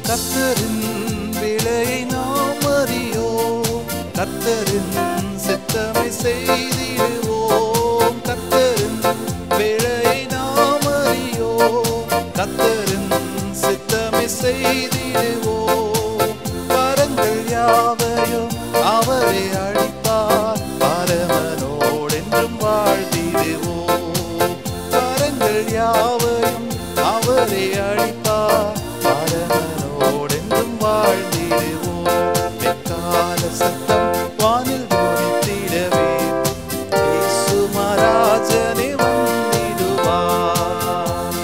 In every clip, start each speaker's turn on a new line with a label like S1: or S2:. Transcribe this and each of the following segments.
S1: கர்த்தரின் விலையை நாம் அறியோம் கர்த்தரின் சித்தமை செய்திடுவோம் கர்த்தரின் விலையை நாம் அறியோம் கர்த்தரின் சித்தமை செய்திடுவோம் வரங்கள் யாவையும் அவரே அளிப்பார் பரமனோடென்றும் வாழ்ந்திடுவோம் வரங்கள் யாவையும் அவரே அளிப்பார் பரமனோடென்றும் வாழ்ந்திடுவோம் வெக்கால சத்தம் வானில் துணித்திடவே இயேசு மகாராஜனே வந்திடுவார்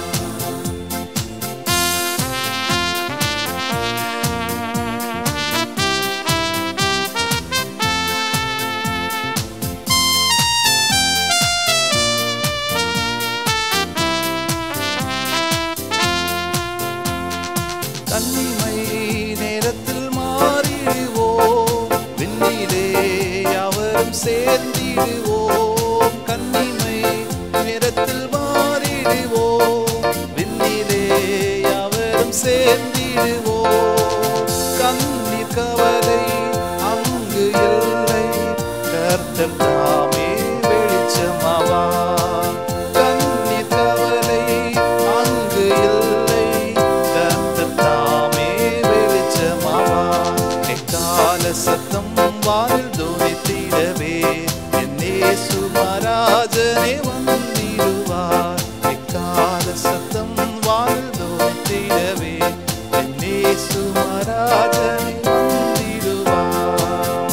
S1: தன்னிமை நேரத்தில் மாறிடுவோம் விண்ணிலே யாவரும் சேர்ந்திடுவோம் கன்னிமை நேரத்தில் மாறிடுவோம் விண்ணிலே யாவரும் சேர்ந்திடுவோம் கண்ணீர் கவலை அங்கு இல்லை கர்த்தர் தாமே வெளிச்சமாவா கண்ணீர் கவலை அங்கு இல்லை கர்த்தர் தாமே வெளிச்சமாவா எக்கால சத்தம் வானில் துணித்திடவே என்னே சுமராஜனே வந்திடுவார் எக்கால சத்தம் வானில் துணித்திடவே என்னே சுமராஜனே வந்திடுவார்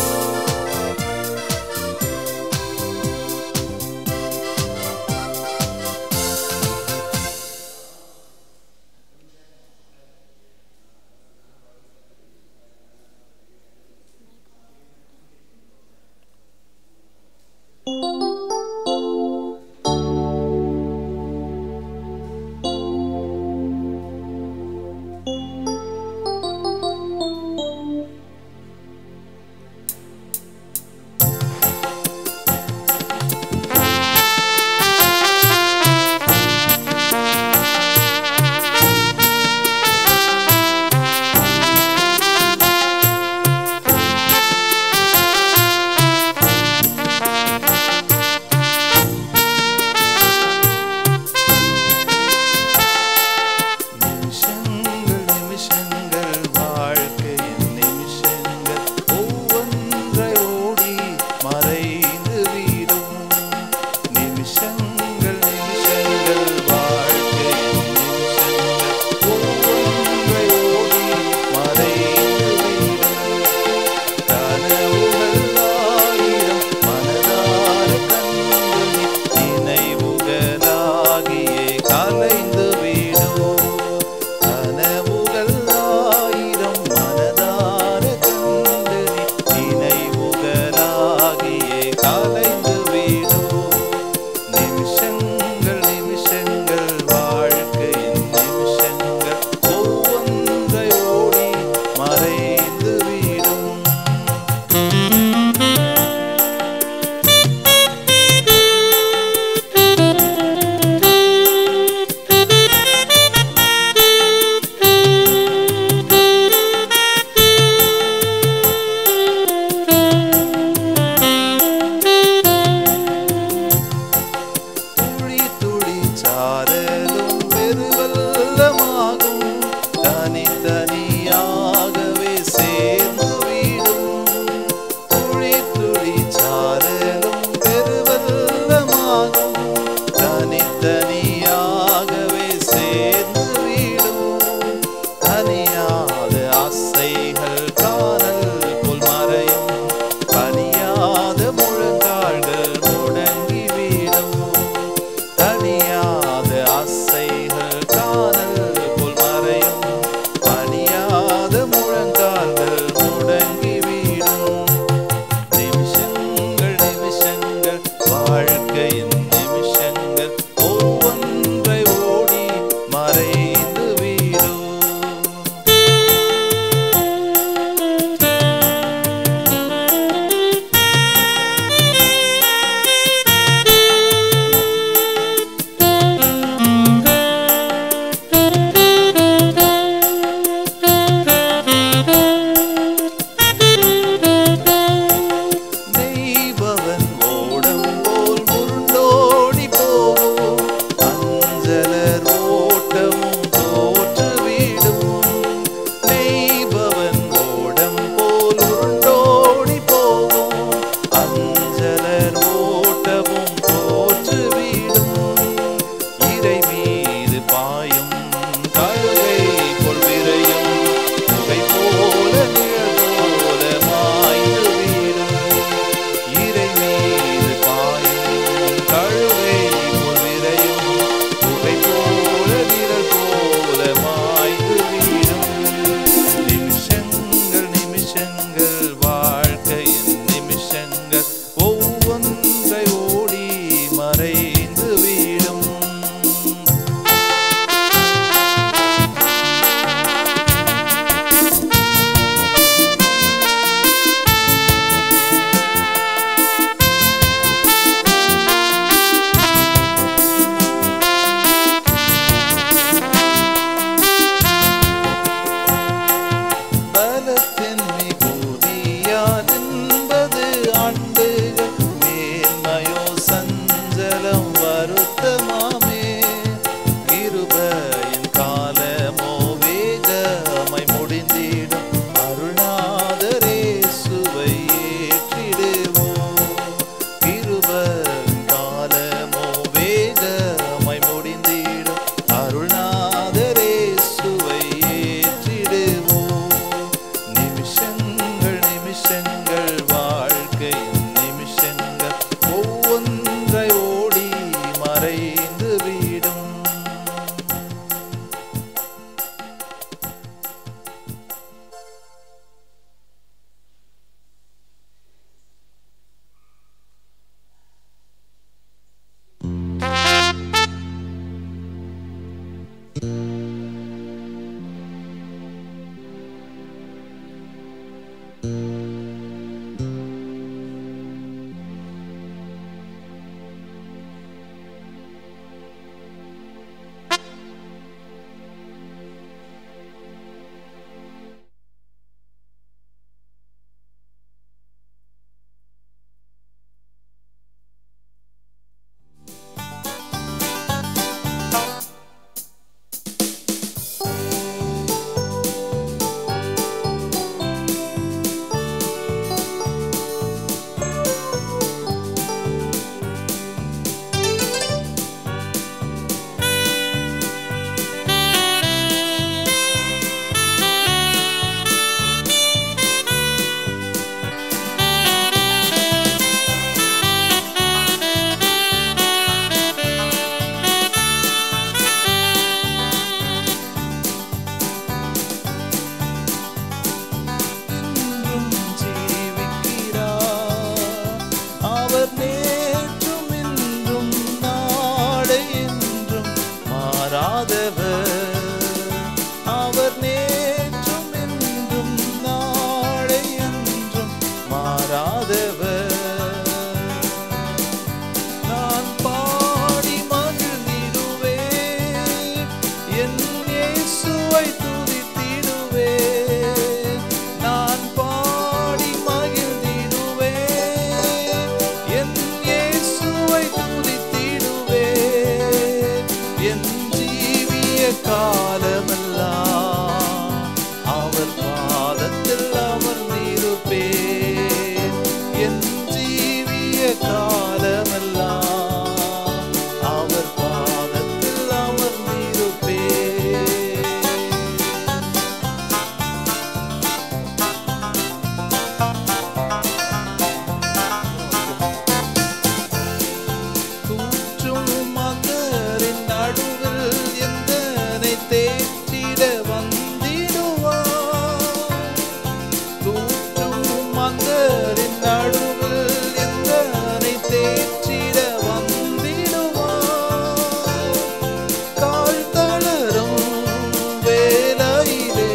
S1: நிமிஷங்கள் நிமிஷங்கள் வாழ்க்கையின் நிமிஷங்கள் ஒவ்வொன்றை ஓடி மறைந்து வீடும் நிமிஷங்கள் நிமிஷங்கள் வாழ்க்கையின் நிமிஷங்கள் ஒவ்வொன்றை ஓடி மறைந்து வீடும் கனவுகள் ஆயிரம் மனதார கண்களில் நினைவுகளாகியே கலைந்து விடும் கனவுகள் ஆயிரம் மனதார கண்களில் நினைவுகளாகியே கலைந்து விடும் நிமிஷங்கள் நிமிஷங்கள் வாழ்க்கையின் நிமிஷங்கள் ஒவ்வொன்றை ஓடி மறைந்து விடும் துளி துளி சாரலும் பெருவெள்ளமாகும் தனித்தனியாகவே சேர்ந்து விடும் துளி துளி சாரலும் பெருவெள்ளமாகும் தனித்தனியாகவே சேர்ந்து விடும் தனியாத ஆசைகள் காணல் போல் மறையும் பணியாத முழங்கால்கள் முடங்கிவிடும் தனியாத ஆசைகள் காணல் போல் மறையும் பணியாத இன்றும் ஜீவிக்கிறார் அவர் நேற்றும் இன்றும் நாளை என்றும் மாறாதவர் அவர் நேற்றும் இன்றும் நாளை என்றும் மாறாதவர் நான் பாடி மகிழ்ந்திடுவேன் என் இயேசுவை துதித்திடுவேன் நான் பாடி மகிழ்ந்திடுவேன் என் இயேசுவை துதித்திடுவேன் என் ஜீவிய காலமெல்லாம் அவர் பாதத்தில் அமர்ந்திருப்பேன் என் ஜீவிய காலமெல்லாம் அவர் பாதத்தில் அமர்ந்திருப்பேன் கூற்றும் மகரின் நடுவில் எந்தனை தேற்றிட வந்திடுவார் கூற்றும் மகரின் நடுவில் எந்தனை தேற்றிட வந்திடுவார் கால் தளரும் வேலையிலே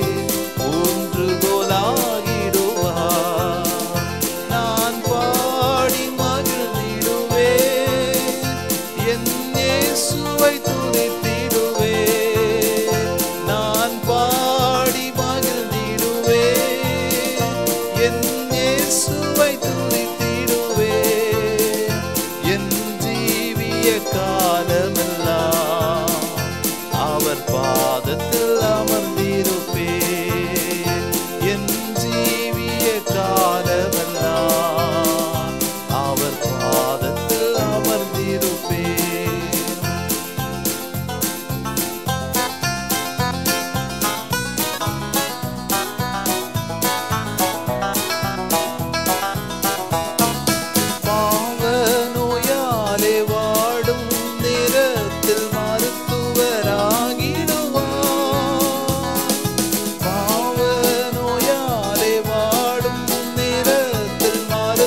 S1: ஊன்றுகோலாகிடுவார் நான் பாடி மகிழ்ந்திடுவேன் என் இயேசுவை துதித்திடுவேன் நான் பாடி மகிழ்ந்திடுவேன் என் இயேசுவை துதித்திடுவேன் என் ஜீவிய காலமெல்லாம் அவர் பாதத்தில் அமர்ந்திருப்பேன் என் ஜீவிய காலமெல்லாம் அவர் பாதத்தில் அமர்ந்திருப்பேன் பாவ நோயாலே வாடும் நேரத்தில் மருத்துவராகிடுவார் பாவ நோயாலே வாடும் நேரத்தில்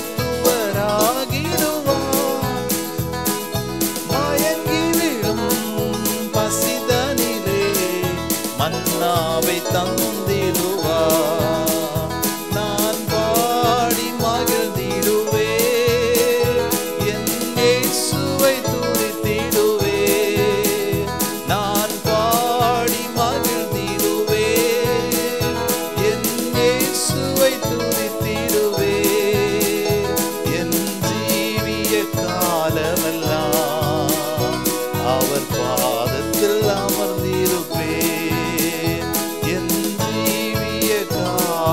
S1: மருத்துவராகிடுவார் மயங்கி விழும் பசிதனிலே மன்னாவை தந்திடுவார் நான் பாடி மகிழ்ந்திடுவேன் என் இயேசுவை துதித்திடுவேன் நான் பாடி மகிழ்ந்திடுவேன் என் இயேசுவை துதித்திடுவேன் என் ஜீவிய காலமெல்லாம் அவர் பாதத்தில் அமர்ந்திருப்பேன் என் ஜீவிய காலமெல்லாம்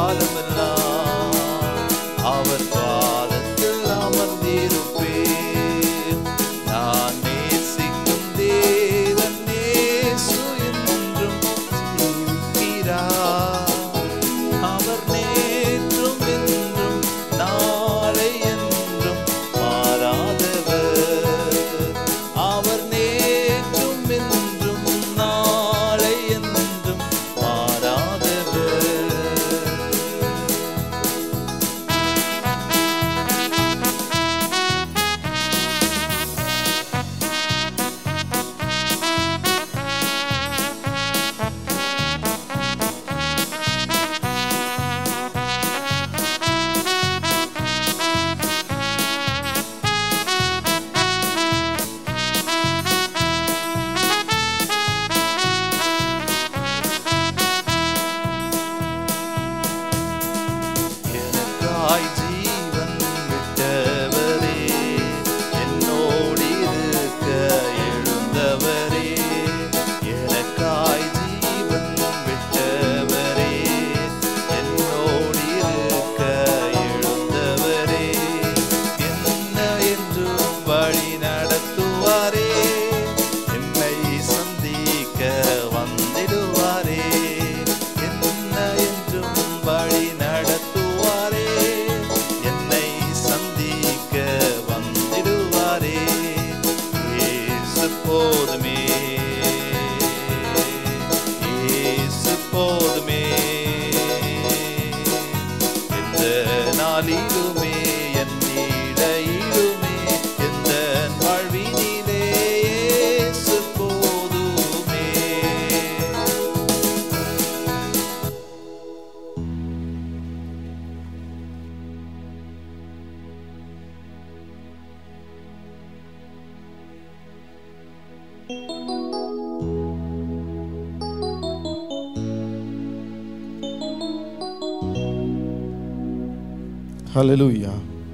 S2: ஹalleluya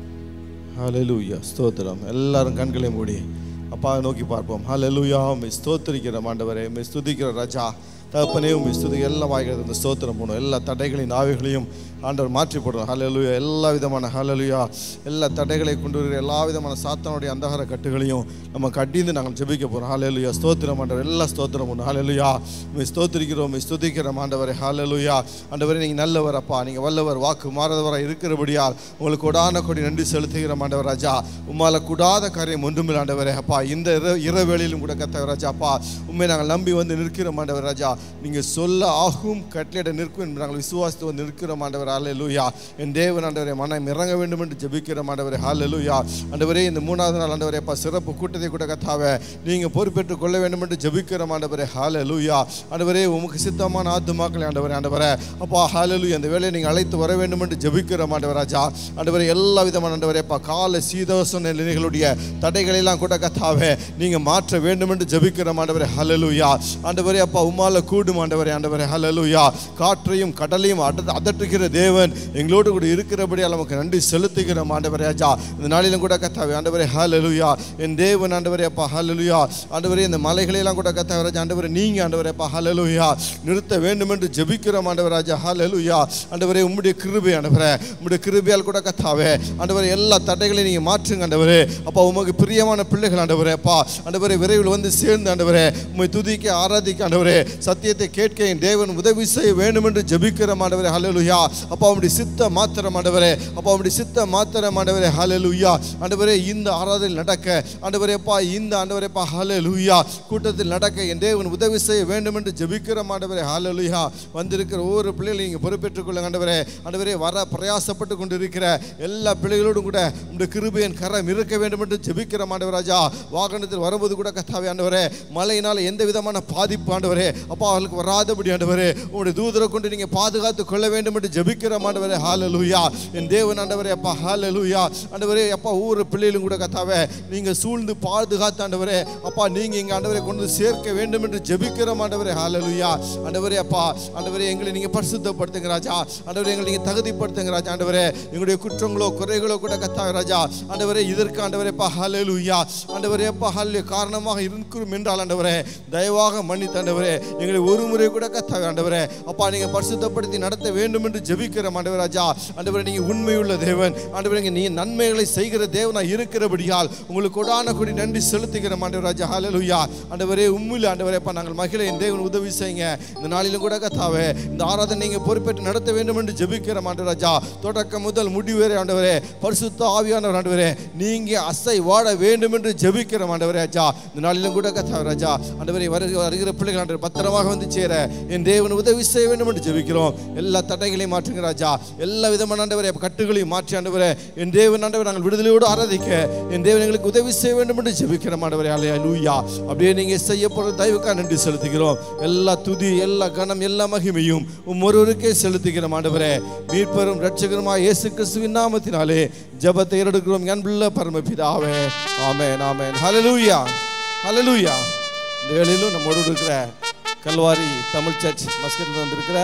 S2: ஹalleluya ஸ்தோத்திரம் எல்லாரும் கண்களை மூடி அப்பா நோக்கி பார்ப்போம் ஹalleluya உம்மை ஸ்தோத்திரிக்கிறோம் ஆண்டவரே உம்மை ஸ்துதிக்கிற ராஜா தகப்பனே உம்மை ஸ்துதி எல்லா வாய்கிறது இந்த ஸ்தோத்திரம் போகணும் எல்லா தடைகளையும் ஆவிகளையும் ஆண்டவர் மாற்றி போடுறோம் ஹalleluya எல்லா விதமான ஹalleluya எல்லா தடைகளை கொண்டு வருகிற எல்லா விதமான சாத்தானுடைய அந்தகார கட்டுகளையும் நம்ம கட்டிந்து நாங்கள் ஜெபிக்க போகிறோம் ஹalleluya ஸ்தோத்திரம் ஆண்டவர் எல்லா ஸ்தோத்திரம் ஒன்று ஹalleluya உம்மை ஸ்தோத்திரிக்கிறோம் உம்மை ஸ்துதிக்கிறோம் ஆண்டவரே ஹalleluya ஆண்டவரே நீங்கள் நல்லவர் அப்பா நீங்கள் வல்லவர் வாக்கு மாறாதவராக இருக்கிறபடியால் உங்களுக்கு கொடான கொடி நன்றி செலுத்துகிறோம் ஆண்டவர் ராஜா உம்மால கூடாத காரியம் ஒன்றுமில்லை ஆண்டவரே அப்பா இந்த இர இரவேளையிலும் கூட கத்த ராஜா அப்பா உண்மை நாங்கள் நம்பி வந்து நிற்கிறோம் ஆண்டவர் ராஜா நீங்கள் சொல்ல ஆகும் கட்டளையிட நிற்கும் என்று நாங்கள் விசுவாசித்து வந்து நிற்கிறோம் ஆண்டவர் ஹalleluya என் தேவன் ஆண்டவரே மனம் இறங்க வேண்டும் என்று ஜெபிக்கிறோம் ஆண்டவரே ஹalleluya ஆண்டவரே இந்த மூணாவது நாள் ஆண்டவரே அப்பா சிறப்பு கூட்டத்தை கூட கத்தாவே நீங்கள் பொறுப்பேற்றுக் கொள்ள வேண்டும் என்று ஜெபிக்கிறோம் ஆண்டவரே ஹalleluya ஆண்டவரே உமக்கு சித்தமான ஆத்துமாக்களை ஆண்டவரே ஆண்டவரே அப்பா ஹalleluya இந்த வேலையை நீங்கள் அழைத்து வர வேண்டும் என்று ஜெபிக்கிறோம் ஆண்டவர் ராஜா ஆண்டவரே எல்லா விதமான ஆண்டவரே அப்பா கால சீதோசன நிலைகளுடைய தடைகளை எல்லாம் கூட கத்தாவே நீங்க மாற்ற வேண்டும் என்று ஜெபிக்கிறோம் ஆண்டவரே ஹalleluya ஆண்டவரே அப்பா உம்மால கூடும் ஆண்டவரே ஆண்டவரே ஹalleluya காற்றையும் கடலையும் அட- அதட்டுகிற தேவன் எங்களோடு கூட இருக்கிறபடியால் நமக்கு நன்றி செலுத்துகிறோம் ஆண்டவரே ராஜா இந்த நாளிலும் கூட கத்தாவே ஆண்டவரே ஹalleluya என் தேவன் ஆண்டவரே அப்பா ஹalleluya ஆண்டவரே இந்த மலைகளை எல்லாம் கூட கத்தாவே ராஜா ஆண்டவரே நீங்க ஆண்டவரே அப்பா ஹalleluya நிறுத்த வேண்டும் என்று ஜெபிக்கிறோம் ஆண்டவர் ராஜா ஹalleluya ஆண்டவரே உம்முடைய கிருபை ஆண்டவரே உம்முடைய கிருபையால் கூட கத்தாவே ஆண்டவரே எல்லா தடைகளையும் நீங்க மாற்றுங்க ஆண்டவரே அப்பா உமக்கு பிரியமான பிள்ளைகள் ஆண்டவரே அப்பா ஆண்டவரே விரைவில் வந்து சேர்ந்து ஆண்டவரே உம்மை துதிக்க ஆராதிக்க ஆண்டவரே சத்தியத்தை கேட்க என் தேவன் உதவி செய்ய வேண்டும் என்று ஜெபிக்கிறோம் ஆண்டவரே ஹalleluya அப்பா உம்முடைய சித்த மாத்திரம் ஆண்டவரே அப்பா உம்முடைய சித்த மாத்திரம் ஆண்டவரே ஹalleluya ஆண்டவரே இந்த ஆராதனை நடக்க ஆண்டவரே அப்பா இந்த ஆண்டவரே அப்பா ஹalleluya கூட்டத்தில் நடக்க என் தேவன் உதவி செய்ய வேண்டும் என்று ஜெபிக்கிறோம் ஆண்டவரே ஹalleluya வந்திருக்கிற ஒவ்வொரு பிள்ளைகளையும் நீங்க பொறுப்பேற்றுக் கொள்ளுங்க ஆண்டவரே ஆண்டவரே வர பிரயாசப்பட்டு கொண்டு இருக்கிற எல்லா பிள்ளைகளோடும் கூட உங்களுடைய கிருபையின் கரம் இருக்க வேண்டும் என்று ஜெபிக்கிறோம் ஆண்டவர் ராஜா வாகனத்தில் வரும்போது கூட கத்தாவே ஆண்டவரே மழையினால் எந்த விதமான பாதிப்பு ஆண்டவரே அப்பா அவர்களுக்கு வராதபடி ஆண்டவரே உங்களுடைய தூதரை கொண்டு நீங்க பாதுகாத்து கொள்ள வேண்டும் என்று ஜெபிக்கிறோம் ஆண்டவரே ஹalleluya என் தேவன் ஆண்டவரே அப்பா ஹalleluya ஆண்டவரே அப்பா ஒவ்வொரு பிள்ளைகளும் கூட கத்தாவே நீங்க சூழ்ந்து பாதுகாத்து ஆண்டவரே அப்பா நீங்க இங்க ஆண்டவரை கொண்டு வந்து சேர்க்க வேண்டும் என்று ஜெபிக்கிறோம் ஆண்டவரே ஹalleluya ஆண்டவரே அப்பா ஆண்டவரே எங்களை நீங்க பரிசுத்தப்படுத்துங்க ராஜா ஆண்டவரே எங்களை நீங்க தகுதிப்படுத்துங்க ராஜா ஆண்டவரே எங்களுடைய குற்றங்களோ குறைகளோ கூட கத்தாவே ராஜா ஆண்டவரே இதற்கு ஆண்டவரே அப்பா ஹalleluya ஆண்டவரே அப்பா ஹல்லே காரணமாக இருக்கிறோம் என்றால் ஆண்டவரே தயவாக மன்னித்து ஆண்டவரே எங்களை ஒரு முறை கூட கத்தாவே ஆண்டவரே அப்பா நீங்க பரிசுத்தப்படுத்தி நடத்த வேண்டும் என்று ஜெபிக்கிறோம் ஆண்டவர் ராஜா ஆண்டவரே நீங்க உண்மையுள்ள தேவன் ஆண்டவரே நீ நன்மைகளை செய்கிற தேவனா இருக்கிறபடியால் உங்களுக்கு கொடான கொடி நன்றி செலுத்துகிறோம் ஆண்டவர் ராஜா ஹalleluya ஆண்டவரே உண்மையில் ஆண்டவரே அப்பா நாங்கள் மகிழ என் தேவன் உதவி செய்யுங்க இந்த நாளிலும் கூட கத்தாவே இந்த ஆராதனை நீங்க பொறுப்பேற்று நடத்த வேண்டும் என்று ஜெபிக்கிறோம் ஆண்டவர் ராஜா தொடக்கம் முதல் முடிவு வரை ஆண்டவரே பரிசுத்த ஆவியானவர் ஆண்டவரே நீங்க அசை வாட வேண்டும் என்று ஜெபிக்கிறோம் ஆண்டவரே ராஜா இந்த நாளிலும் கூட கத்தாவே ராஜா ஆண்டவரே வருகிற வருகிற பிள்ளைகள் ஆண்டவர் பத்திரமாக வந்து சேர என் தேவன் உதவி செய்ய வேண்டும் என்று ஜெபிக்கிறோம் எல்லா தடைகளையும் மாற்றுங்க ராஜா எல்லா விதமான ஆண்டவரே கட்டுகளையும் மாற்றி ஆண்டவரே என் தேவன் ஆண்டவர் நாங்கள் விடுதலையோடு ஆராதிக்க என் தேவன் எங்களுக்கு உதவி செய்ய வேண்டும் என்று ஜெபிக்கிறோம் ஆண்டவரே அலையா லூயா அப்படியே நீங்க செய்ய போற தயவுக்காக நன்றி செலுத்துகிறோம் எல்லா துதி எல்லா கணம் எல்லா மகிமையும் உம் ஒருவருக்கே செலுத்துகிறோம் ஆண்டவரே மீட்பெரும் ரட்சகருமா இயேசு கிறிஸ்துவின் நாமத்தினாலே ஜெபத்தை எடுக்கிறோம் அன்புள்ள பரமபிதாவே ஆமென் ஆமென் ஹalleluya ஹalleluya இந்த வேளையிலும் நம்மோடு இருக்கிற கல்வாரி தமிழ் சர்ச் மஸ்கட்டில் வந்திருக்கிற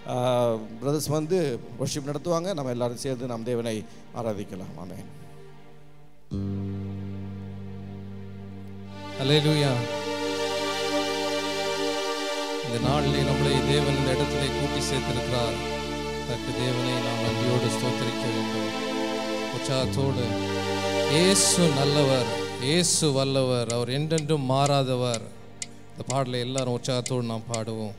S2: பிரதர்ஸ் வந்து வர்ஷிப் நடத்துவாங்க நம்ம எல்லாரும் சேர்ந்து நாம் தேவனை ஆராதிக்கலாம் ஆமென்
S3: அல்லேலூயா இந்த நாளிலே நம்மளை தேவன் இந்த இடத்திலே கூட்டி சேர்த்திருக்கிறார் அதற்கு தேவனை நாம் நன்றியோடு ஸ்தோத்திரிக்க வேண்டும் உற்சாகத்தோடு இயேசு நல்லவர் இயேசு வல்லவர் அவர் என்றென்றும் மாறாதவர் இந்த பாடலை எல்லாரும் உற்சாகத்தோடு நாம் பாடுவோம்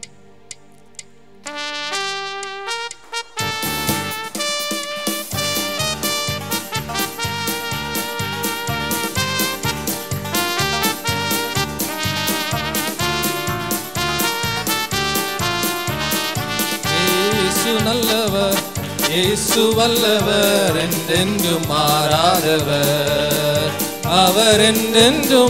S3: இயேசு நல்லவர் இயேசு வல்லவர் என்றென்று மாறாதவர் அவர் என்றென்று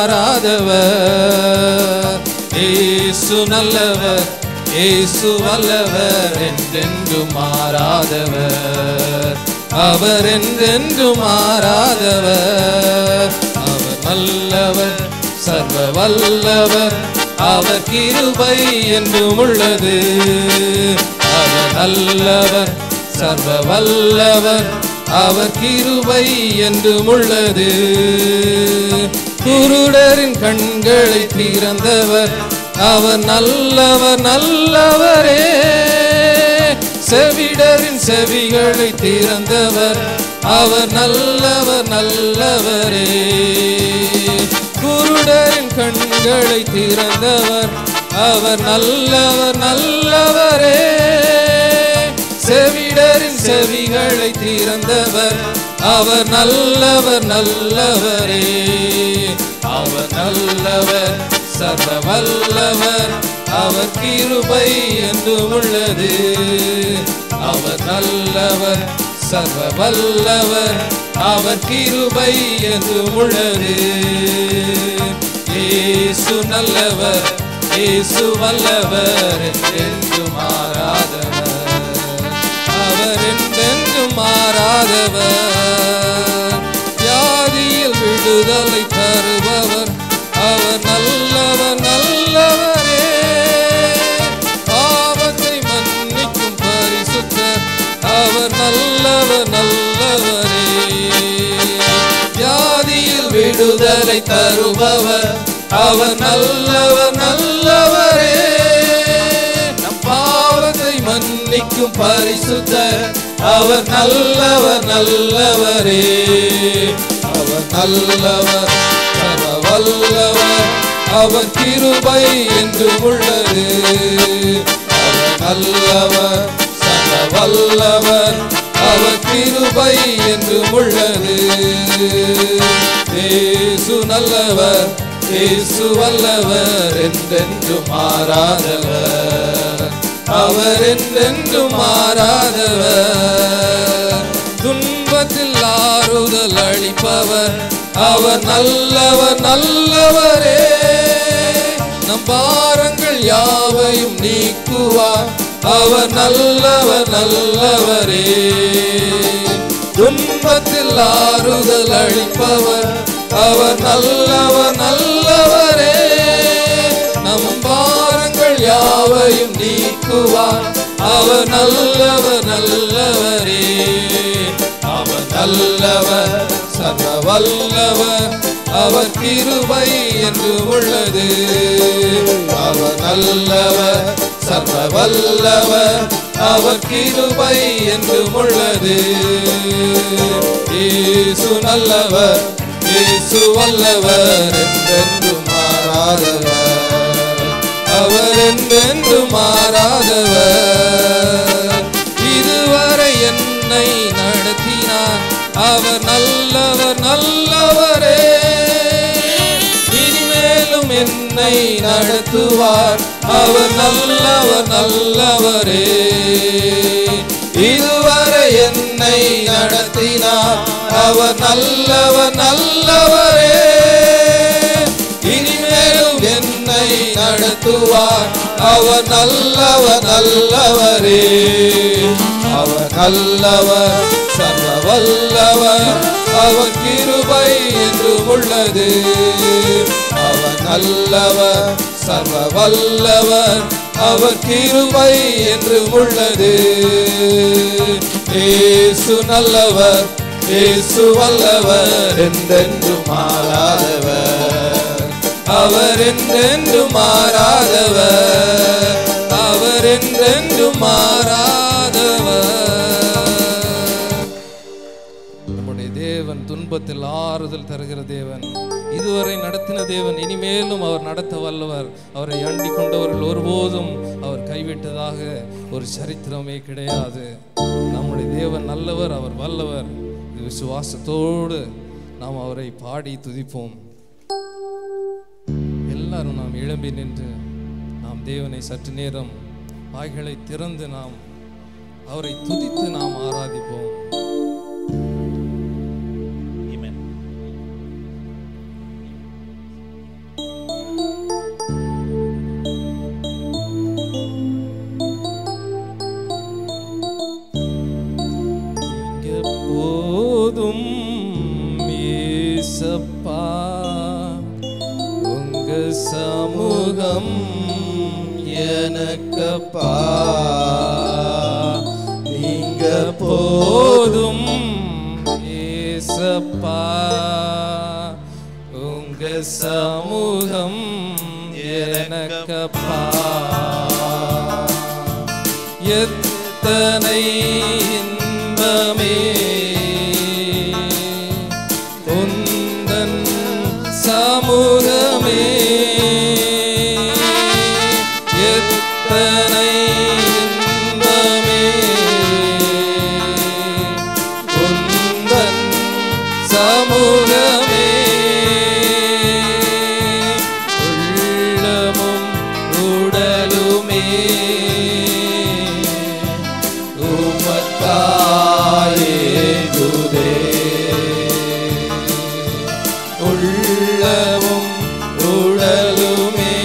S3: மாறாதவர் இயேசு நல்லவர் இயேசு வல்லவர் என்றென்று மாறாதவர் அவர் என்றென்று மாறாதவர் அவர் நல்லவர் சர்வ வல்லவர் அவர் கிருபை என்றும் உள்ளது அவர் நல்லவர் சர்வ வல்லவர் அவர் கிருபை என்றும் உள்ளது குருடரின் கண்களை திறந்தவர் அவர் நல்லவர் நல்லவரே செவிடரின் செவிகளை திறந்தவர் அவர் நல்லவர் நல்லவரே குருடரின் கண்களை திறந்தவர் அவர் நல்லவர் நல்லவரே செவிடரின் செவிகளை திறந்தவர் அவர் நல்லவர் நல்லவரே அவர் நல்லவர் சர்வ வல்லவர் அவர் கிருபை என்று உள்ளது அவர் நல்லவர் சர்வ வல்லவர் அவர் கிருபை என்று உள்ளது இயேசு நல்லவர் இயேசு வல்லவர் என்று மாறாதவர் அவர் என்றென்று மாறாதவர் வியாதியில் விடுதலை தருபவர் அவர் நல்லவர் நல்லவரே பாவத்தை மன்னிக்கும் பரிசுத்தர் அவர் நல்லவர் நல்லவரே வியாதியில் விடுதலை தருபவர் அவர் நல்லவர் நல்லவரே நம் பாவத்தை மன்னிக்கும் பரிசுத்தர் அவர் நல்லவர் நல்லவரே அவர் நல்லவர் சர்வ வல்லவர் அவர் கிருபை என்று உள்ளது அவர் நல்லவர் சர்வ வல்லவர் அவர் கிருபை என்று உள்ளது இயேசு நல்லவர் இயேசு வல்லவர் என்றென்று மாறாதவர் அவர் என்றென்று மாறாதவர் துன்பத்தில் ஆறுதல் அளிப்பவர் அவர் நல்லவர் நல்லவரே நம் பாரங்கள் யாவையும் நீக்குவார் அவர் நல்லவர் நல்லவரே துன்பத்தில் ஆறுதல் அளிப்பவர் அவர் நல்லவர் நல்லவரே நம் பாரங்கள் யாவையும் நீக்குவார் அவர் நல்லவர் நல்லவரே அவர் நல்லவர் சர்வ வல்லவர் அவர் கிருபை என்று உள்ளது அவர் நல்லவர் சர்வ வல்லவர் அவர் கிருபை என்று உள்ளது இயேசு நல்லவர் இயேசு வல்லவர் என்றென்று மாறாதவர் அவர் என்றென்று மாறாதவர் இதுவரை என்னை நடத்தினார் அவர் நல்லவர் நல்லவரே இனிமேலும் என்னை நடத்துவார் அவர் நல்லவர் நல்லவரே இதுவரை என்னை நடத்தினார் அவர் நல்லவர் நல்லவரே இனிமேலும் என்னை நடத்துவார் அவர் நல்லவர் நல்லவரே அவர் நல்லவர் சர்வ வல்லவர் அவர் கிருபை என்று உள்ளது அவர் நல்லவர் சர்வ வல்லவர் அவர் கிருபை என்று உள்ளது இயேசு நல்லவர் இயேசு வல்லவர் என்றென்று மாறாதவர் அவர் என்றென்று மாறாதவர் அவர் என்றென்று மாறாதவர் நம்முடைய தேவன் துன்பத்தில் ஆறுதல் தருகிற தேவன் இதுவரை நடத்தின தேவன் இனிமேலும் அவர் நடத்த வல்லவர் அவரை அண்டி கொண்டவர்கள் ஒருபோதும் அவர் கைவிட்டதாக ஒரு சரித்திரமே கிடையாது நம்முடைய தேவன் நல்லவர் அவர் வல்லவர் இது விசுவாசத்தோடு நாம் அவரை பாடி துதிப்போம் எல்லாரும் நாம் எழும்பி நின்று நாம் தேவனை சற்று நேரம் வாய்களை திறந்து நாம் அவரை துதித்து நாம் ஆராதிப்போம்
S1: Amen.
S3: எப்போதும் ஏசப்பா உங்க சமூகம் எனக்கப்பா நீங்க போதும் ஏசப்பா உங்க சமூகம் எனக்கப்பா எத்தனை இன்பமே உந்தன் சமூகமே எத்தனை இன்பமே உந்தன் சமூகமே உள்ளமும் உடலுமே உமக்காயேகுதே உள்ளமும் உடலுமே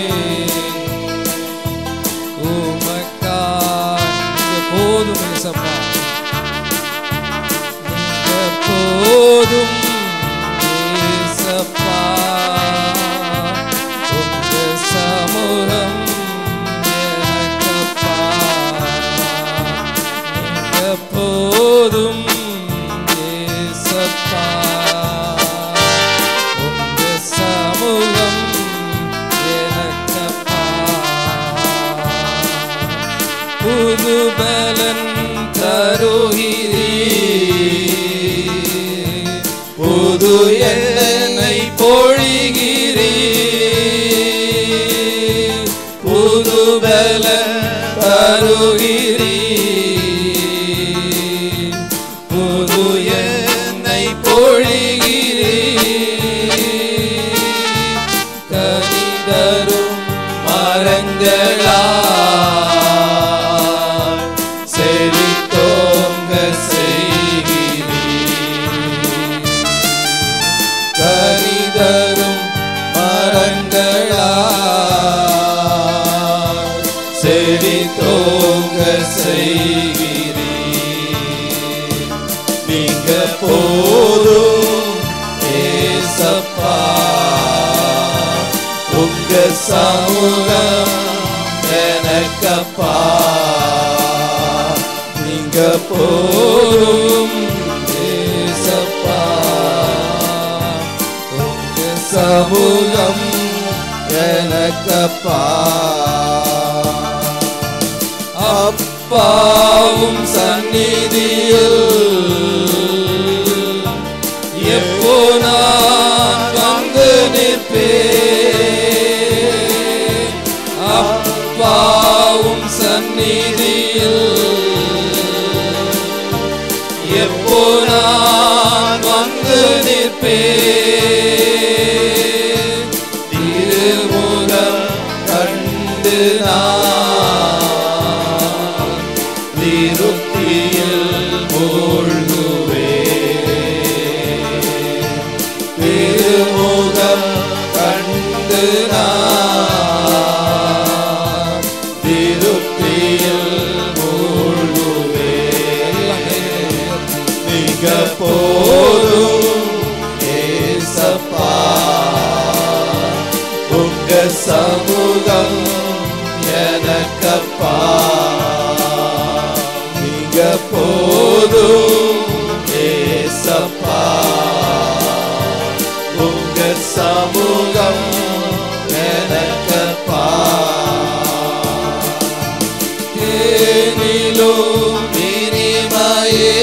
S3: உமக்கா இங்க போதும் இயேசப்பா இங்க போதும் இயேசப்பா உங்க சமூகம் எனக்கப்பா இங்க போதும் இயேசப்பா உங்க சமூகம் எனக்கப்பா புது பலன் தருகிறீ புது எண்ணனை பொழிகிறீ புது பலன் தருகிறீ புது எண்ணை பொழிகிறீ கனிதரும் மரங்களா செழித்தோங்க செய்கிறீ கனிதரும் மரங்களா செழித்தோங்க செய்கிறீ நீங்க போதும் ஏசப்பா உங்க சமூகம் எனக்கப்பா நீங்க போதும் ஏசப்பா உங்க சமூகம் எனக்கப்பா அப்பாவும் சந்நிதியில் எப்போ நான் வந்து நிற்பேன் அப்பாவும் சந்நிதியில் எப்போ நான் வந்து நிற்பேன் திருமுகம் கண்டு நான் திருப்தியில் மூழ்குவேன் திருமுகம் கண்டு நான் திருப்தியில் மூழ்குவேன் நீங்க போதும் ஏசப்பா உங்க சமூகம் எனக்கப்பா நீங்க போதும் ஏசப்பா உங்க சமூகம் எனக்கப்பா தேனிலும் இனிமையே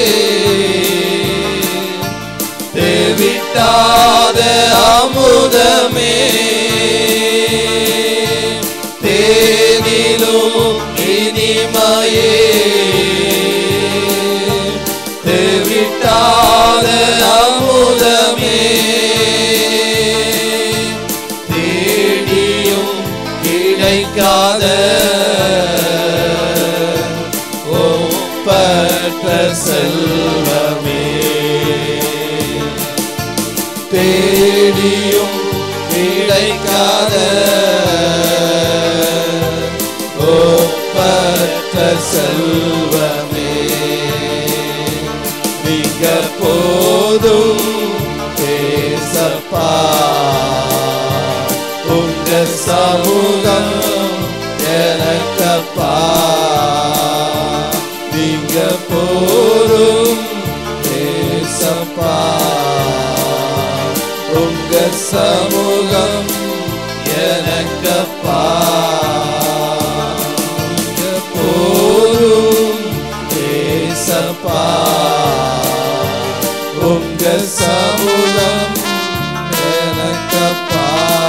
S3: தேவிட்டாத அமுதமே தேனிலும் இனிமையே தேவிட்டாத அமுதமே தேடியும் கிடைக்காத ஒப்பற்ற செல்வமே தேடியும் கிடைக்காத ஒப்பற்ற செல்வமே நீங்க போதும் பேசப்பா உங்க சமூகம் எனக்கப்பா நீங்க போதும் பேசப்பா சமூகம் எனக்கப்பா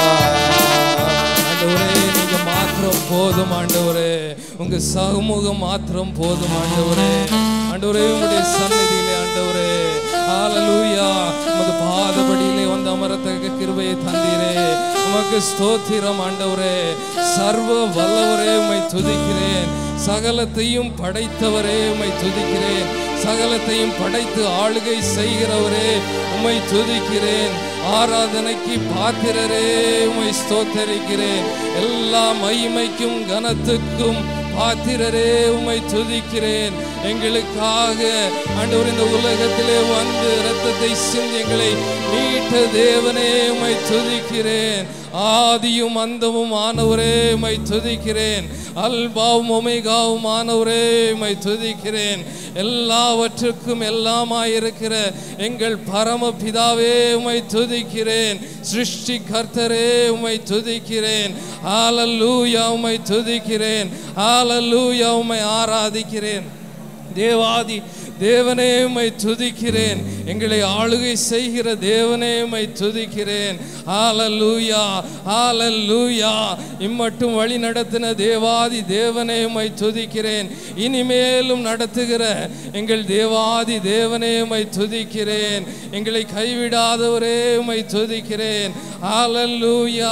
S3: ஆண்டவரே நீங்க மாத்திரம் போதும் ஆண்டவரே உங்க சமூகம் மாத்திரம் போதும் ஆண்டவரே ஆண்டவரே உங்களுடைய சந்நிதியிலே ஆண்டவரே ஹalleluya உமது பாதபடியிலே வந்து அமரத்தக்க கிருபையை தந்தீரே உமக்கு ஸ்தோத்திரம் ஆண்டவரே சர்வ வல்லவரே உம்மை துதிக்கிறேன் சகலத்தையும் படைத்தவரே உம்மை துதிக்கிறேன் சகலத்தையும் படைத்து ஆளுகை செய்கிறவரே உம்மை துதிக்கிறேன் ஆராதனைக்கு பாத்திரரே உம்மை ஸ்தோத்தரிக்கிறேன் எல்லா மகிமைக்கும் கனத்துக்கும் பாத்திரரே உம்மை துதிக்கிறேன் எங்களுக்காக ஆண்டவர் இந்த உலகத்திலே வந்து இரத்தத்தை சிந்தி எங்களை மீட்ட தேவனே உம்மை துதிக்கிறேன் ஆதியும் அந்தமும் ஆனவரே உம்மை துதிக்கிறேன் அல்பாவும் ஒமேகாவும் ஆனவரே உம்மை துதிக்கிறேன் எல்லாவற்றுக்கும் எல்லாமாயிருக்கிற எங்கள் பரம பிதாவே உம்மை துதிக்கிறேன் சிருஷ்டி கர்த்தரே உம்மை துதிக்கிறேன் ஹalleluya உம்மை துதிக்கிறேன் ஹalleluya உம்மை ஆராதிக்கிறேன் தேவாதி தேவனே உம்மை துதிக்கிறேன் எங்களை ஆளுகை செய்கிற தேவனே உம்மை துதிக்கிறேன் ஹalleluya ஹalleluya இம்மட்டும் வழி நடத்தின தேவாதி தேவனே உம்மை துதிக்கிறேன் இனிமேலும் நடத்துகிற எங்கள் தேவாதி தேவனே உம்மை துதிக்கிறேன் எங்களை கைவிடாதவரே உம்மை துதிக்கிறேன் ஹalleluya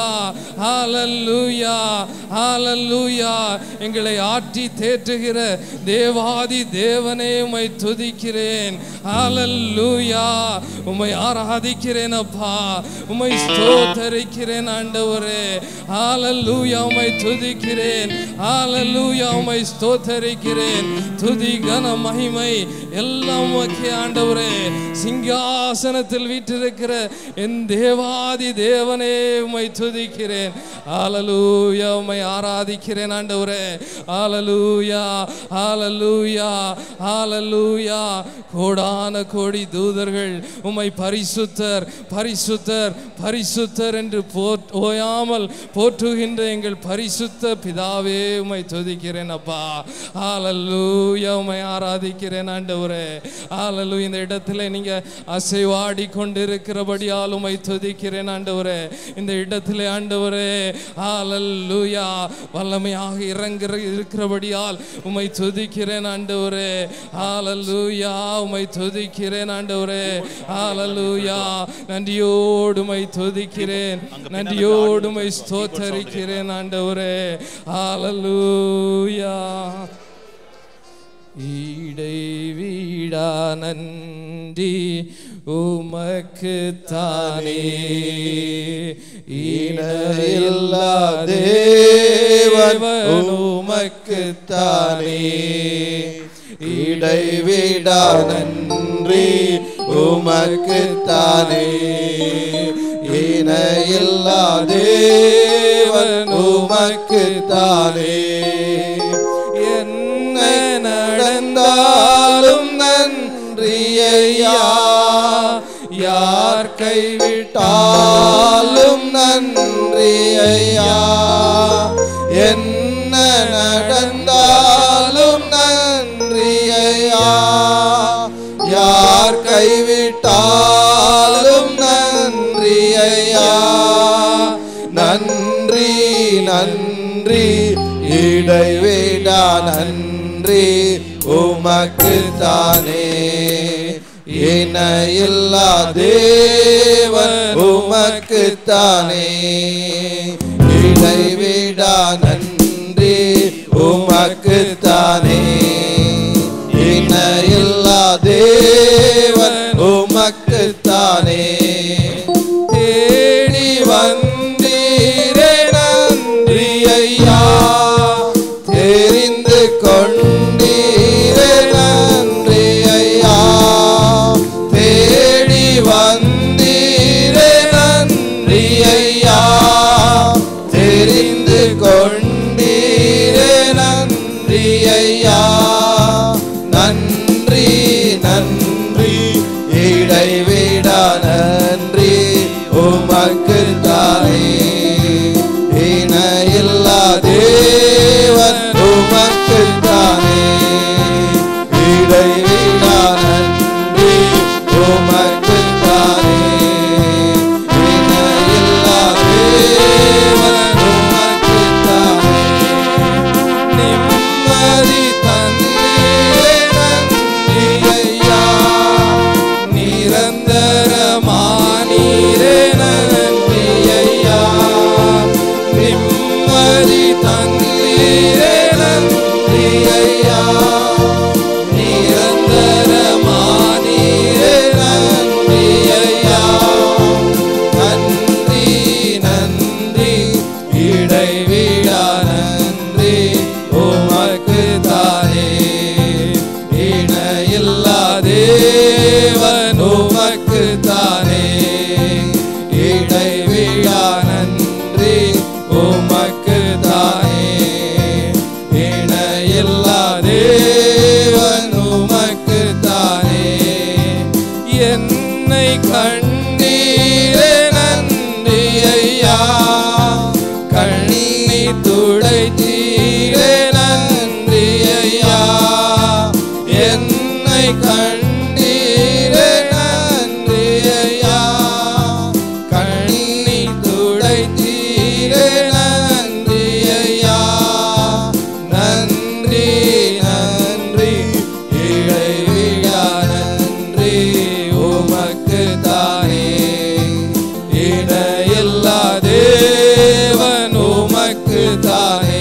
S3: ஹalleluya ஹalleluya எங்களை ஆற்றி தேற்றுகிற தேவாதி தேவனே உம்மை துதிக்கிறேன் ஹalleluya உம்மை ஆராதிக்கிறேன் அப்பா உம்மை ஸ்தோத்தரிக்கிறேன் ஆண்டவரே ஹalleluya உம்மை துதிக்கிறேன் ஹalleluya உம்மை ஸ்தோத்தரிக்கிறேன் துதி கன மகிமை எல்லாம் உமக்கே ஆண்டவரே சிங்காசனத்தில் வீற்றிருக்கிற என் தேவாதி தேவனே உம்மை துதிக்கிறேன் ஹalleluya உம்மை ஆராதிக்கிறேன் ஆண்டவரே ஹalleluya ஹalleluya ஹalleluya கோடான கோடி தூதர்கள் உம்மை பரிசுத்தர் பரிசுத்தர் பரிசுத்தர் என்று போற் ஓயாமல் போற்றுகின்ற எங்கள் பரிசுத்த பிதாவே உம்மை துதிக்கிறேன் அப்பா ஹalleluya உம்மை ஆராதிக்கிறேன் ஆண்டவரே ஹalleluya இந்த இடத்துல நீங்க அசைவாடி கொண்டிருக்கிறபடியால் உம்மை துதிக்கிறேன் ஆண்டவரே இந்த இடத்துல ஆண்டவரே ஹalleluya வல்லமையாக இறங்குற இருக்கிறபடியால் உம்மை துதிக்கிறேன் ஆண்டவரே ஹalleluya உம்மை துதிக்கிறேன் ஆண்டவரே ஹalleluya நன்றியோடு உம்மை துதிக்கிறேன் நன்றியோடு உம்மை ஸ்தோத்தரிக்கிறேன் ஆண்டவரே ஹalleluya ஈடை வீடா நன்றி உமக்கு தானே
S1: இணையில்லா தேவன் உமக்குத்தானே இடைவிடா நன்றி உமக்குத்தானே இணையில்லா தேவன் உமக்குத்தானே என்ன நடந்தாலும் நன்றி ஐயா யார் கைவிட்டாலும் நன்றி ஐயா என்ன நடந்தாலும் நன்றி ஐயா யார் கைவிட்டாலும் நன்றி ஐயா நன்றி நன்றி இடைவிடா நன்றி உமக்கு தானே இணையில்லா தேவன் உமக்கு தானே இடைவிடா நன்றி உமக்கு தானே இணையில்லா தேவன் உமக்கு தானே தேடி வந்தீரே நன்றி ஐயா தெரிந்து கொண்டீரே நன்றி ஐயா தேடி வந்தீரே நன்றி ஐயா தெரிந்து கொண்டீரே நன்றி ஐயா நன்றி நன்றி இடைவிடா நன்றி உமக்கு தானே இணையில்லா தேவன் உமக்கு தானே இடைவிடா நன்றி உமக்கு தானே ஐயா நிரந்தரமானீரே நன்றி ஐயா நன்றி நன்றி இடைவிடா நன்றி உமக்கு தானே இணையில்லா தேவன் உமக்கு தானே இடைவிடா நன்றி உமக்கு தானே இணையில்லா தேவன் உமக்கு தானே என்னை கண்டீரே நன்றி ஐயா கண்ணீர் துடைத்தீரே நன்றி ஐயா என்னை கண்டீரே நன்றி ஐயா கண்ணீர் துடைத்தீரே நன்றி ஐயா நன்றி நன்றி இடைவிடா நன்றி உமக்கு தானே இணையில்லா தேவன் உமக்கு தானே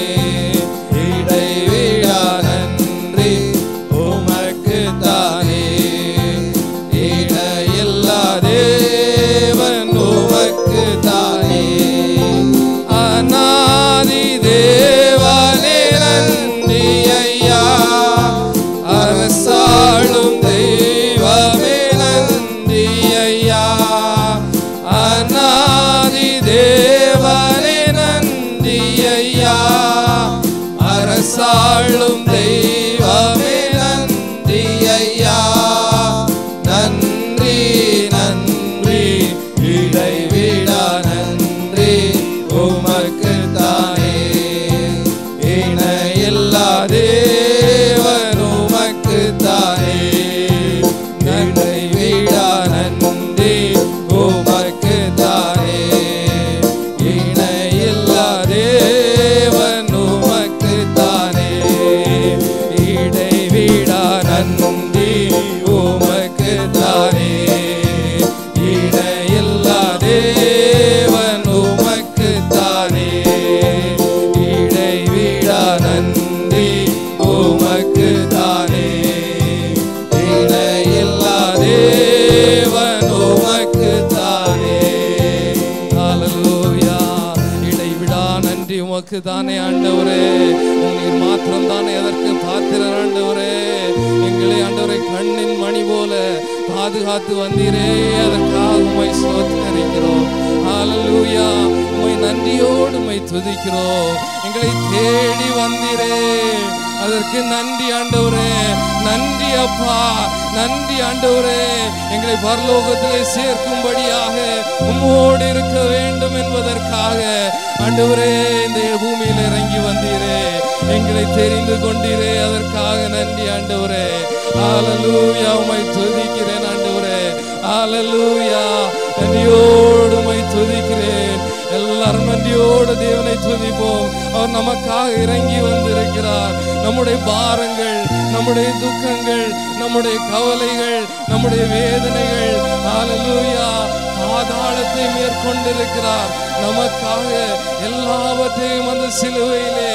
S1: இடைவிடா நன்றி உமக்கு தானே இணையில்லா தேவன் உமக்கு தானே அநாதி தேவனே நன்றி ஐயா அரசாளும் தெய்வமே நன்றி ஐயா அநாதி தேவனே நன்றி ஐயா அரசாளும் தெய்வமே நன்றி ஐயா நன்றி நன்றி இடைவிடா நன்றி உமக்கு தானே இணையில்லா தேவன் உமக்கு தானே இடைவிடா நன்றி உமக்கு தானே இணையில்லா தேவன் உமக்கு தானே இடைவிடா நன்றி உமக்கு தானே இடையில்லா தேவன் உமக்கு தானே இடைவிடா நன்றி உமக்கு தானே இடையில்லா தேவன் உமக்கு தானே ஹalleluya இடைவிடா நன்றி உமக்கு தானே ஆண்டவரே நீர் மாத்திரம் தானே அதற்கு பாத்திரர் ஆண்டவரே எங்களை ஆண்டவரை கண்ணின் மணி போல பாதுகாத்து வந்தீரே அதற்காக உமை ஸ்தோத்திரிக்கிறோம் ஹalleluya உமை நன்றியோடு உமை துதிக்கிறோம் எங்களை தேடி வந்தீரே அதற்கு நன்றி ஆண்டவரே நன்றி அப்பா நன்றி ஆண்டவரே எங்களை பரலோகத்திலே சேர்க்கும்படியாக உம்மோடு இருக்க வேண்டும் என்பதற்காக ஆண்டவரே இந்த பூமியில் இறங்கி வந்தீரே எங்களை தெரிந்து கொண்டீரே அதற்காக நன்றி ஆண்டவரே ஆலலூயா உமை துதிக்கிறேன் ஆண்டவரே ஆலலூயா நன்றியோடு உமை துதிக்கிறேன் எல்லாரும் நன்றியோடு தேவனை துதிப்போம் அவர் நமக்காக இறங்கி வந்திருக்கிறார் நம்முடைய பாரங்கள் நம்முடைய துக்கங்கள் நம்முடைய கவலைகள் நம்முடைய வேதனைகள் ஹalleluya பாதாளத்தை மேற்கொண்டிருக்கிறார் நமக்காக எல்லாவற்றையும் அந்த சிலுவையிலே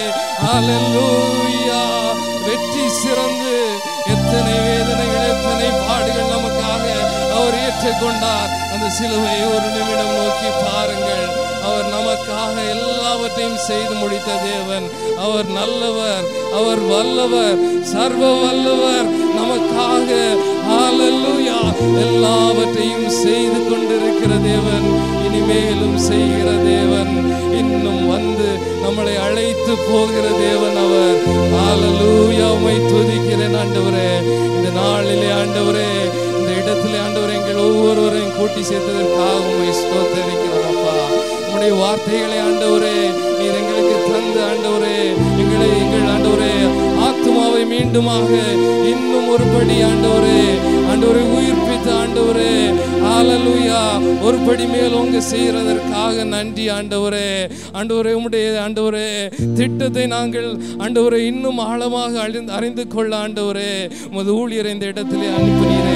S1: ஹalleluya வெற்றி சிறந்து எத்தனை வேதனைகள் எத்தனை பாடுகள் நமக்காக அவர் ஏற்றுக்கொண்டார் அந்த சிலுவையை ஒரு நிமிடம் நோக்கி பாருங்கள் அவர் நமக்காக எல்லாவற்றையும் செய்து முடித்த தேவன் அவர் நல்லவர் அவர் வல்லவர் சர்வ வல்லவர் நமக்காக ஹalleluya எல்லாவற்றையும் செய்து கொண்டிருக்கிற தேவன் இனிமேலும் செய்கிற தேவன் இன்னும் வந்து நம்மளை அழைத்து போகிற தேவன் அவர் ஹalleluya உம்மை துதிக்கிறேன் ஆண்டவரே இந்த நாளிலே ஆண்டவரே இந்த இடத்திலே ஆண்டவரே எங்கள் ஒவ்வொருவரையும் கூட்டி சேர்த்ததற்காக உம்மை ஸ்தோத்தரிக்கிறோம் அப்பா உம்முடைய வார்த்தைகளை ஆண்டவரே நீர் எங்களுக்கு தந்து ஆண்டவரே எங்களை எங்கள் ஆண்டவரே ஆத்துமாவை மீண்டுமாக இன்னும் ஒருபடி ஆண்டவரே ஆண்டவரை உயிர்ப்பித்த ஆண்டவரே ஹalleluya ஒரு படி மேல் உங்க செய்யறதற்காக நன்றி ஆண்டவரே ஆண்டவரே உம்முடைய ஆண்டவரே திட்டத்தை நாங்கள் ஆண்டவரை இன்னும் ஆழமாக அறிந்து அறிந்து கொள்ள ஆண்டவரே உமது ஊழியரை இந்த இடத்திலே அனுப்பினீரே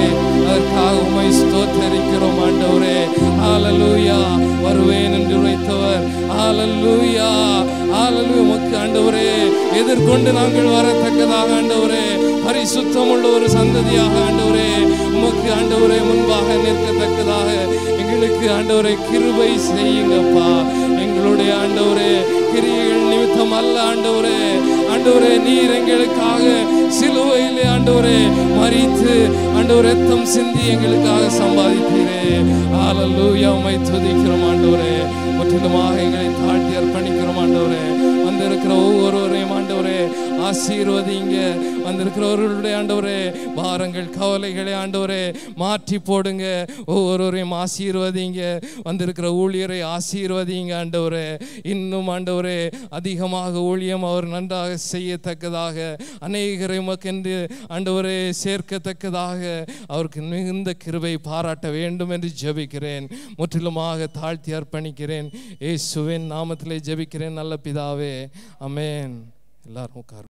S1: அதற்காக உமை ஸ்தோத்தரிக்கிறோம் ஆண்டவரே ஹalleluya வருவேன் என்று உரைத்தவர் ஹalleluya ஹalleluya உமக்கு ஆண்டவரே எதிர்கொண்டு நாங்கள் வரத்தக்கதாக ஆண்டவரே பரிசுத்தமுள்ள ஒரு சந்ததியாக ஆண்டவரே உமக்கு ஆண்டவரே முன்பாக நிற்கத்தக்கதாக எங்களுக்கு ஆண்டவரே கிருபை செய்யுங்கப்பா எங்களுடைய ஆண்டவரே கிரியைகள் நிமித்தம் அல்ல ஆண்டவரே ஆண்டவரே நீர் எங்களுக்காக சிலுவையிலே ஆண்டவரே மறித்து ஆண்டவர் ரத்தம் சிந்தி எங்களுக்காக சம்பாதித்தீரே ஹalleluya உம்மை துதிக்கிறோம் ஆண்டவரே முற்றிலுமாக எங்களை தாழ்த்தி அர்ப்பணிக்கிறோம் ஆண்டவரே வந்திருக்கிற ஒவ்வொருவரையும் ஆண்டவரே ஆசீர்வதிங்க வந்திருக்கிறவர்களுடைய ஆண்டவரே பாரங்கள் கவலைகளை ஆண்டவரே மாற்றி போடுங்க ஒவ்வொருவரையும் ஆசீர்வதிங்க வந்திருக்கிற ஊழியரை ஆசீர்வதிங்க ஆண்டவரே இன்னும் ஆண்டவரே அதிகமாக ஊழியம் அவர் நன்றாக செய்யத்தக்கதாக அநேகரை உமக்கென்று ஆண்டவரே சேர்க்கத்தக்கதாக அவருக்கு மிகுந்த கிருபை பாராட்ட வேண்டும் என்று ஜெபிக்கிறேன் முற்றிலுமாக தாழ்த்தி அர்ப்பணிக்கிறேன் இயேசுவின் நாமத்திலே ஜெபிக்கிறேன் நல்ல பிதாவே அமேன் எல்லாரும் உட்காரு